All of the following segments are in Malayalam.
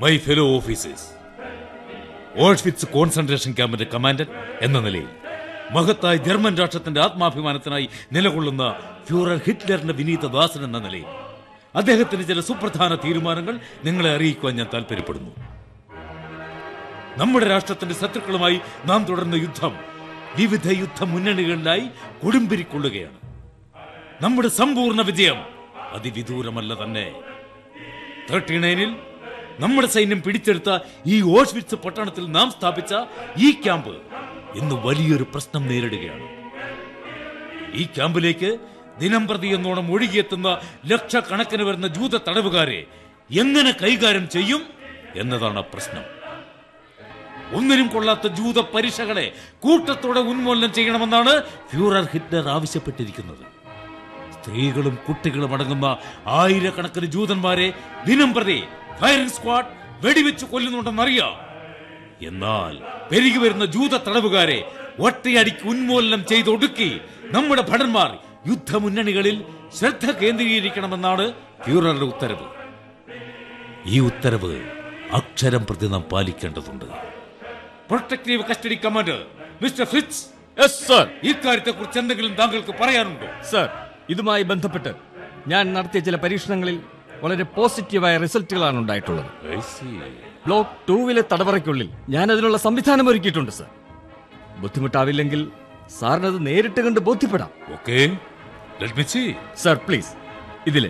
my fellow officers Auschwitz concentration ക്യാമ്പിന്റെ കമാൻഡർ എന്ന നിലയിൽ മഹത്തായ ജർമ്മൻ രാഷ്ട്രത്തിന്റെ ആത്മാഭിമാനത്തിനായി നിലകൊള്ളുന്ന ഫ്യൂറർ ഹിറ്റ്ലറിന്റെ വിനീത ദാസൻ എന്ന നിലയിൽ അദ്ദേഹത്തിന്റെ ചില സുപ്രധാന തീരുമാനങ്ങൾ നിങ്ങളെ അറിയിക്കുവാൻ ഞാൻ താല്പര്യപ്പെടുന്നു നമ്മുടെ രാഷ്ട്രത്തിന്റെ ശത്രുക്കളുമായി നാം തുടർന്ന യുദ്ധം വിവിധ യുദ്ധ മുന്നണികളിലായി കൊടുമ്പിരിക്കൊള്ളുകയാണ് നമ്മുടെ സമ്പൂർണ്ണ വിജയം അതിവിദൂരമല്ല തന്നെ തേർട്ടി നയനിൽ നമ്മുടെ സൈന്യം പിടിച്ചെടുത്ത ഈ ഓഷ്വിറ്റ്സ് പട്ടണത്തിൽ നാം സ്ഥാപിച്ച ഈ ക്യാമ്പ് ഇന്ന് വലിയൊരു പ്രശ്നം നേരിടുകയാണ് ഈ ക്യാമ്പിലേക്ക് ദിനം പ്രതി എന്നോണം ഒഴുകിയെത്തുന്ന ലക്ഷക്കണക്കിന് വരുന്ന ജൂത തടവുകാരെ എങ്ങനെ കൈകാര്യം ചെയ്യും എന്നതാണ് പ്രശ്നം ഒന്നിനും കൊള്ളാത്ത ജൂത പരീക്ഷകളെ കൂട്ടത്തോടെ ഉന്മൂലനം ചെയ്യണമെന്നാണ് ഫ്യൂറർ ഹിറ്റ്ലർ ആവശ്യപ്പെട്ടിരിക്കുന്നത് സ്ത്രീകളും കുട്ടികളും അടങ്ങുന്ന ആയിരക്കണക്കിന് ജൂതന്മാരെ ദിനം പ്രതി ഫയറിംഗ് സ്ക്വാഡ് വെടിവെച്ച് കൊല്ലുന്നുണ്ടെന്നറിയാം എന്നാൽ പെരുകി വരുന്ന ജൂത തടവുകാരെ ഒറ്റയടിക്ക് ഉന്മൂലനം ചെയ്തൊടുക്കി നമ്മുടെ ഭടന്മാർ യുദ്ധമുന്നണികളിൽ ശ്രദ്ധ കേന്ദ്രീകരിക്കണമെന്നാണ് ഫ്യൂററുടെ ഉത്തരവ് ഈ ഉത്തരവ് അക്ഷരം പ്രതി നാം പാലിക്കേണ്ടതുണ്ട് protective custody commander mister Fritz yes sir ഇക്കാര്യത്തെക്കുറിച്ച് എന്തെങ്കിലും താങ്കൾക്ക് പറയാനുണ്ടോ സർ ഇതുമായി ബന്ധപ്പെട്ട് ഞാൻ നടത്തിയ ചില പരീക്ഷണങ്ങളിൽ വളരെ പോസിറ്റീവായ റിസൾട്ടുകളാണ് ഉണ്ടായിട്ടുള്ളത് ബ്ലോക്ക് ടൂവിലെ തടവറയ്ക്കുള്ളിൽ ഞാൻ അതിനുള്ള സംവിധാനം ഒരുക്കിയിട്ടുണ്ട് സർ ബുദ്ധിമുട്ടാവില്ലെങ്കിൽ സാറിനത് നേരിട്ട് കണ്ട് ബോധ്യപ്പെടാം okay let me see sir please ഇതില്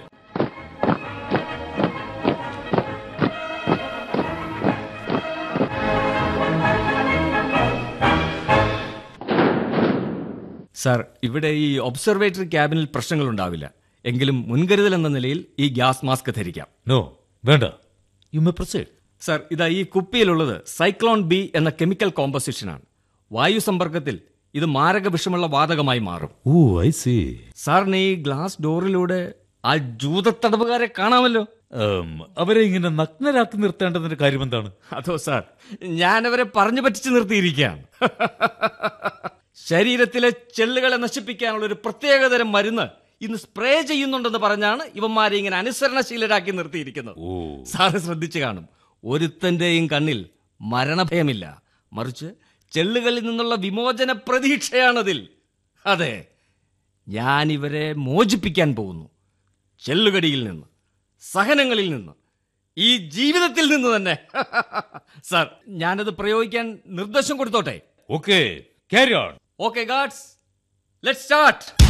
സർ ഇവിടെ ഈ ഒബ്സർവേറ്ററി ക്യാബിനിൽ പ്രശ്നങ്ങൾ ഉണ്ടാവില്ല എങ്കിലും മുൻകരുതൽ എന്ന നിലയിൽ ഈ ഗ്യാസ് മാസ്ക് ധരിക്കാം നോ വേണ്ട യു മേ പ്രൊസീഡ് സർ ഇതാ ഈ കുപ്പിയിലുള്ളത് സൈക്ലോൺ ബി എന്ന കെമിക്കൽ കോമ്പസിഷനാണ് വായു സമ്പർക്കത്തിൽ ഇത് മാരക വിഷമുള്ള വാതകമായി മാറും ഓ ഐ സീ സാറിന് ഈ ഗ്ലാസ് ഡോറിലൂടെ ആ ജൂതത്തടവുകാരെ കാണാമല്ലോ അവരെ ഇങ്ങനെ നഗ്നരാക്കി നിർത്തേണ്ടതിന്റെ കാര്യം എന്താണ് അതോ സാർ ഞാനവരെ പറഞ്ഞു പറ്റിച്ച് നിർത്തിയിരിക്കുകയാണ് ശരീരത്തിലെ ചെല്ലുകളെ നശിപ്പിക്കാനുള്ള ഒരു പ്രത്യേകതരം മരുന്ന് ഇന്ന് സ്പ്രേ ചെയ്യുന്നുണ്ടെന്ന് പറഞ്ഞാണ് ഇവന്മാരെ ഇങ്ങനെ അനുസരണശീലരാക്കി നിർത്തിയിരിക്കുന്നത് ഓ സാറ് ശ്രദ്ധിച്ചു കാണും ഒരുത്തന്റെയും കണ്ണിൽ മരണഭയമില്ല മറിച്ച് ചെള്ളുകളിൽ നിന്നുള്ള വിമോചന പ്രതീക്ഷയാണതിൽ അതെ ഞാൻ ഇവരെ മോചിപ്പിക്കാൻ പോകുന്നു ചെല്ലുകടിയിൽ നിന്ന് സഹനങ്ങളിൽ നിന്ന് ഈ ജീവിതത്തിൽ നിന്ന് തന്നെ സാർ ഞാനത് പ്രയോഗിക്കാൻ നിർദ്ദേശം കൊടുത്തോട്ടെ okay carry on okay guards let start